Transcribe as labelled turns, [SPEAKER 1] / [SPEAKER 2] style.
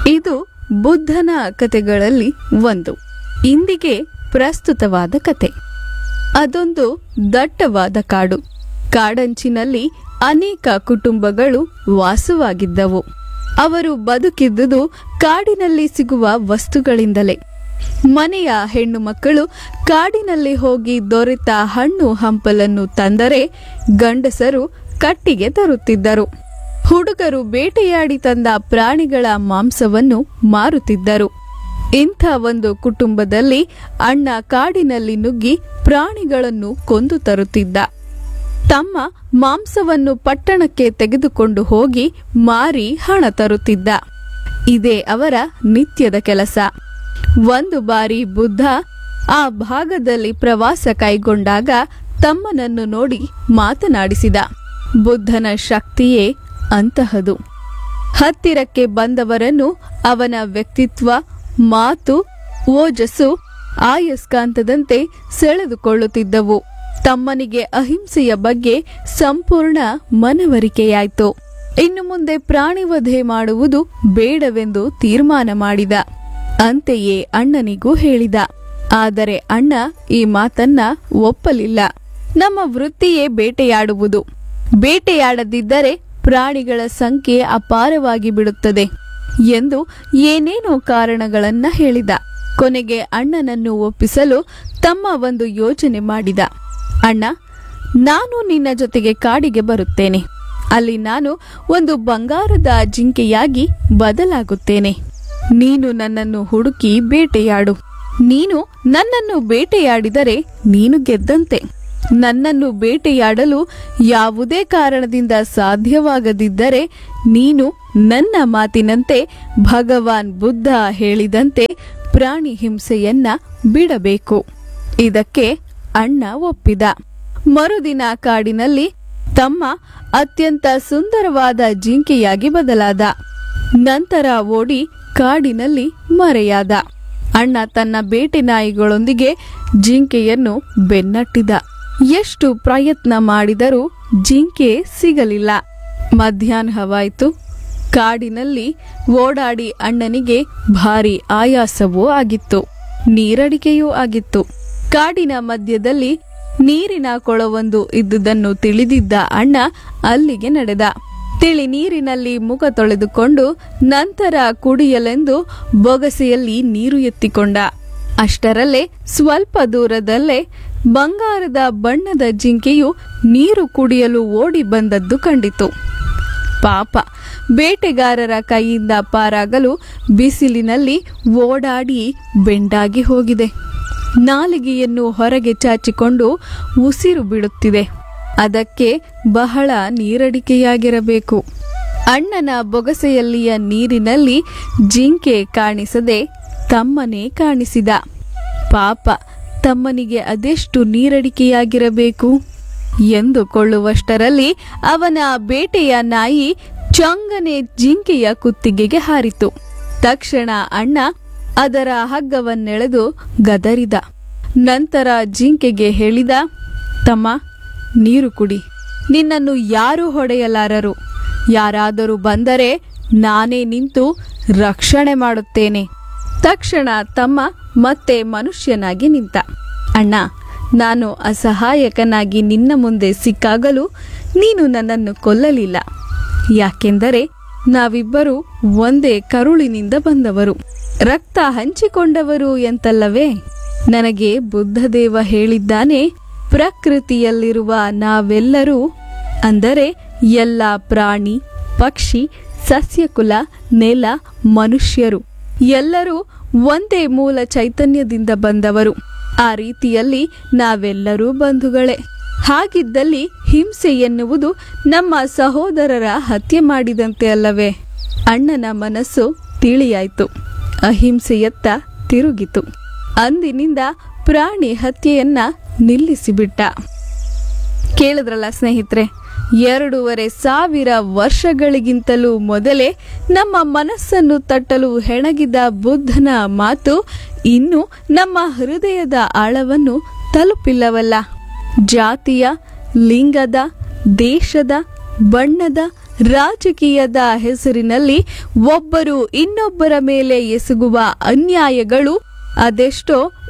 [SPEAKER 1] ಇದು ಬುದ್ಧನ ಕತೆಗಳಲ್ಲಿ ಒಂದು ಇಂದಿಗೆ ಪ್ರಸ್ತುತವಾದ ಕತೆ ಅದೊಂದು ದಟ್ಟವಾದ ಕಾಡು ಕಾಡಂಚಿನಲ್ಲಿ ಅನೇಕ ಕುಟುಂಬಗಳು ವಾಸವಾಗಿದ್ದವು ಅವರು ಬದುಕಿದ್ದುದು ಕಾಡಿನಲ್ಲಿ ಸಿಗುವ ವಸ್ತುಗಳಿಂದಲೇ ಮನೆಯ ಹೆಣ್ಣು ಮಕ್ಕಳು ಕಾಡಿನಲ್ಲಿ ಹೋಗಿ ದೊರೆತ ಹಣ್ಣು ಹಂಪಲನ್ನು ತಂದರೆ ಗಂಡಸರು ಕಟ್ಟಿಗೆ ತರುತ್ತಿದ್ದರು ಹುಡುಗರು ಬೇಟೆಯಾಡಿ ತಂದ ಪ್ರಾಣಿಗಳ ಮಾಂಸವನ್ನು ಮಾರುತ್ತಿದ್ದರು ಇಂಥ ಒಂದು ಕುಟುಂಬದಲ್ಲಿ ಅಣ್ಣ ಕಾಡಿನಲ್ಲಿ ನುಗ್ಗಿ ಪ್ರಾಣಿಗಳನ್ನು ಕೊಂದು ತರುತ್ತಿದ್ದ ತಮ್ಮ ಮಾಂಸವನ್ನು ಪಟ್ಟಣಕ್ಕೆ ತೆಗೆದುಕೊಂಡು ಹೋಗಿ ಮಾರಿ ಹಣ ತರುತ್ತಿದ್ದ ಇದೇ ಅವರ ನಿತ್ಯದ ಕೆಲಸ ಒಂದು ಬಾರಿ ಬುದ್ಧ ಆ ಭಾಗದಲ್ಲಿ ಪ್ರವಾಸ ಕೈಗೊಂಡಾಗ ತಮ್ಮನನ್ನು ನೋಡಿ ಮಾತನಾಡಿಸಿದ ಬುದ್ಧನ ಶಕ್ತಿಯೇ ಅಂತಹದು ಹತ್ತಿರಕ್ಕೆ ಬಂದವರನ್ನು ಅವನ ವ್ಯಕ್ತಿತ್ವ ಮಾತು ಓಜಸ್ಸು ಆಯಸ್ಕಾಂತದಂತೆ ಸೆಳೆದುಕೊಳ್ಳುತ್ತಿದ್ದವು ತಮ್ಮನಿಗೆ ಅಹಿಂಸೆಯ ಬಗ್ಗೆ ಸಂಪೂರ್ಣ ಮನವರಿಕೆಯಾಯಿತು ಇನ್ನು ಮುಂದೆ ಪ್ರಾಣಿವಧೆ ಮಾಡುವುದು ಬೇಡವೆಂದು ತೀರ್ಮಾನ ಮಾಡಿದ ಅಂತೆಯೇ ಅಣ್ಣನಿಗೂ ಹೇಳಿದ ಆದರೆ ಅಣ್ಣ ಈ ಮಾತನ್ನ ಒಪ್ಪಲಿಲ್ಲ ನಮ್ಮ ವೃತ್ತಿಯೇ ಬೇಟೆಯಾಡುವುದು ಬೇಟೆಯಾಡದಿದ್ದರೆ ಪ್ರಾಣಿಗಳ ಸಂಖ್ಯೆ ಅಪಾರವಾಗಿ ಬಿಡುತ್ತದೆ ಎಂದು ಏನೇನೋ ಕಾರಣಗಳನ್ನ ಹೇಳಿದ ಕೊನೆಗೆ ಅಣ್ಣನನ್ನು ಒಪ್ಪಿಸಲು ತಮ್ಮ ಒಂದು ಯೋಚನೆ ಮಾಡಿದ ಅಣ್ಣ ನಾನು ನಿನ್ನ ಜೊತೆಗೆ ಕಾಡಿಗೆ ಬರುತ್ತೇನೆ ಅಲ್ಲಿ ನಾನು ಒಂದು ಬಂಗಾರದ ಜಿಂಕೆಯಾಗಿ ಬದಲಾಗುತ್ತೇನೆ ನೀನು ನನ್ನನ್ನು ಹುಡುಕಿ ಬೇಟೆಯಾಡು ನೀನು ನನ್ನನ್ನು ಬೇಟೆಯಾಡಿದರೆ ನೀನು ಗೆದ್ದಂತೆ ನನ್ನನ್ನು ಬೇಟೆಯಾಡಲು ಯಾವುದೇ ಕಾರಣದಿಂದ ಸಾಧ್ಯವಾಗದಿದ್ದರೆ ನೀನು ನನ್ನ ಮಾತಿನಂತೆ ಭಗವಾನ್ ಬುದ್ಧ ಹೇಳಿದಂತೆ ಪ್ರಾಣಿ ಹಿಂಸೆಯನ್ನ ಬಿಡಬೇಕು ಇದಕ್ಕೆ ಅಣ್ಣ ಒಪ್ಪಿದ ಮರುದಿನ ಕಾಡಿನಲ್ಲಿ ತಮ್ಮ ಅತ್ಯಂತ ಸುಂದರವಾದ ಜಿಂಕೆಯಾಗಿ ಬದಲಾದ ನಂತರ ಓಡಿ ಕಾಡಿನಲ್ಲಿ ಮರೆಯಾದ ಅಣ್ಣ ತನ್ನ ಬೇಟೆ ನಾಯಿಗಳೊಂದಿಗೆ ಜಿಂಕೆಯನ್ನು ಬೆನ್ನಟ್ಟಿದ ಎಷ್ಟು ಪ್ರಯತ್ನ ಮಾಡಿದರೂ ಜಿಂಕೆ ಸಿಗಲಿಲ್ಲ ಮಧ್ಯಾಹ್ನವಾಯಿತು ಕಾಡಿನಲ್ಲಿ ಓಡಾಡಿ ಅಣ್ಣನಿಗೆ ಭಾರಿ ಆಯಾಸವೂ ಆಗಿತ್ತು ನೀರಡಿಕೆಯೂ ಆಗಿತ್ತು ಕಾಡಿನ ಮಧ್ಯದಲ್ಲಿ ನೀರಿನ ಕೊಳವೊಂದು ಇದ್ದುದನ್ನು ತಿಳಿದಿದ್ದ ಅಣ್ಣ ಅಲ್ಲಿಗೆ ನಡೆದ ತಿಳಿ ನೀರಿನಲ್ಲಿ ಮುಖ ತೊಳೆದುಕೊಂಡು ನಂತರ ಕುಡಿಯಲೆಂದು ಬೊಗಸೆಯಲ್ಲಿ ನೀರು ಎತ್ತಿಕೊಂಡ ಅಷ್ಟರಲ್ಲೇ ಸ್ವಲ್ಪ ದೂರದಲ್ಲೇ ಬಂಗಾರದ ಬಣ್ಣದ ಜಿಂಕೆಯು ನೀರು ಕುಡಿಯಲು ಓಡಿ ಬಂದದ್ದು ಕಂಡಿತು ಪಾಪ ಬೇಟೆಗಾರರ ಕೈಯಿಂದ ಪಾರಾಗಲು ಬಿಸಿಲಿನಲ್ಲಿ ಓಡಾಡಿ ಬೆಂಡಾಗಿ ಹೋಗಿದೆ ನಾಲಿಗೆಯನ್ನು ಹೊರಗೆ ಚಾಚಿಕೊಂಡು ಉಸಿರು ಬಿಡುತ್ತಿದೆ ಅದಕ್ಕೆ ಬಹಳ ನೀರಡಿಕೆಯಾಗಿರಬೇಕು ಅಣ್ಣನ ಬೊಗಸೆಯಲ್ಲಿಯ ನೀರಿನಲ್ಲಿ ಜಿಂಕೆ ಕಾಣಿಸದೆ ತಮ್ಮನೇ ಕಾಣಿಸಿದ ಪಾಪ ತಮ್ಮನಿಗೆ ಅದೆಷ್ಟು ನೀರಡಿಕೆಯಾಗಿರಬೇಕು ಎಂದುಕೊಳ್ಳುವಷ್ಟರಲ್ಲಿ ಅವನ ಬೇಟೆಯ ನಾಯಿ ಚಂಗನೆ ಜಿಂಕೆಯ ಕುತ್ತಿಗೆಗೆ ಹಾರಿತು ತಕ್ಷಣ ಅಣ್ಣ ಅದರ ಹಗ್ಗವನ್ನೆಳೆದು ಗದರಿದ ನಂತರ ಜಿಂಕೆಗೆ ಹೇಳಿದ ತಮ್ಮ ನೀರು ಕುಡಿ ನಿನ್ನನ್ನು ಯಾರೂ ಹೊಡೆಯಲಾರರು ಯಾರಾದರೂ ಬಂದರೆ ನಾನೇ ನಿಂತು ರಕ್ಷಣೆ ಮಾಡುತ್ತೇನೆ ತಕ್ಷಣ ತಮ್ಮ ಮತ್ತೆ ಮನುಷ್ಯನಾಗಿ ನಿಂತ ಅಣ್ಣ ನಾನು ಅಸಹಾಯಕನಾಗಿ ನಿನ್ನ ಮುಂದೆ ಸಿಕ್ಕಾಗಲೂ ನೀನು ನನ್ನನ್ನು ಕೊಲ್ಲಲಿಲ್ಲ ಯಾಕೆಂದರೆ ನಾವಿಬ್ಬರು ಒಂದೇ ಕರುಳಿನಿಂದ ಬಂದವರು ರಕ್ತ ಹಂಚಿಕೊಂಡವರು ಎಂತಲ್ಲವೇ ನನಗೆ ಬುದ್ಧದೇವ ಹೇಳಿದ್ದಾನೆ ಪ್ರಕೃತಿಯಲ್ಲಿರುವ ನಾವೆಲ್ಲರೂ ಅಂದರೆ ಎಲ್ಲ ಪ್ರಾಣಿ ಪಕ್ಷಿ ಸಸ್ಯಕುಲ ನೆಲ ಮನುಷ್ಯರು ಎಲ್ಲರೂ ಒಂದೇ ಮೂಲ ಚೈತನ್ಯದಿಂದ ಬಂದವರು ಆ ರೀತಿಯಲ್ಲಿ ನಾವೆಲ್ಲರೂ ಬಂಧುಗಳೇ ಹಾಗಿದ್ದಲ್ಲಿ ಹಿಂಸೆ ಎನ್ನುವುದು ನಮ್ಮ ಸಹೋದರರ ಹತ್ಯೆ ಮಾಡಿದಂತೆ ಅಲ್ಲವೇ ಅಣ್ಣನ ಮನಸ್ಸು ತಿಳಿಯಾಯ್ತು ಅಹಿಂಸೆಯತ್ತ ತಿರುಗಿತು ಅಂದಿನಿಂದ ಪ್ರಾಣಿ ಹತ್ಯೆಯನ್ನ ನಿಲ್ಲಿಸಿಬಿಟ್ಟ ಕೇಳಿದ್ರಲ್ಲ ಸ್ನೇಹಿತರೆ ಎರಡೂವರೆ ಸಾವಿರ ವರ್ಷಗಳಿಗಿಂತಲೂ ಮೊದಲೇ ನಮ್ಮ ಮನಸ್ಸನ್ನು ತಟ್ಟಲು ಹೆಣಗಿದ ಬುದ್ಧನ ಮಾತು ಇನ್ನು ನಮ್ಮ ಹೃದಯದ ಆಳವನ್ನು ತಲುಪಿಲ್ಲವಲ್ಲ ಜಾತಿಯ ಲಿಂಗದ ದೇಶದ ಬಣ್ಣದ ರಾಜಕೀಯದ ಹೆಸರಿನಲ್ಲಿ ಒಬ್ಬರು ಇನ್ನೊಬ್ಬರ ಮೇಲೆ ಎಸಗುವ ಅನ್ಯಾಯಗಳು ಅದೆಷ್ಟೋ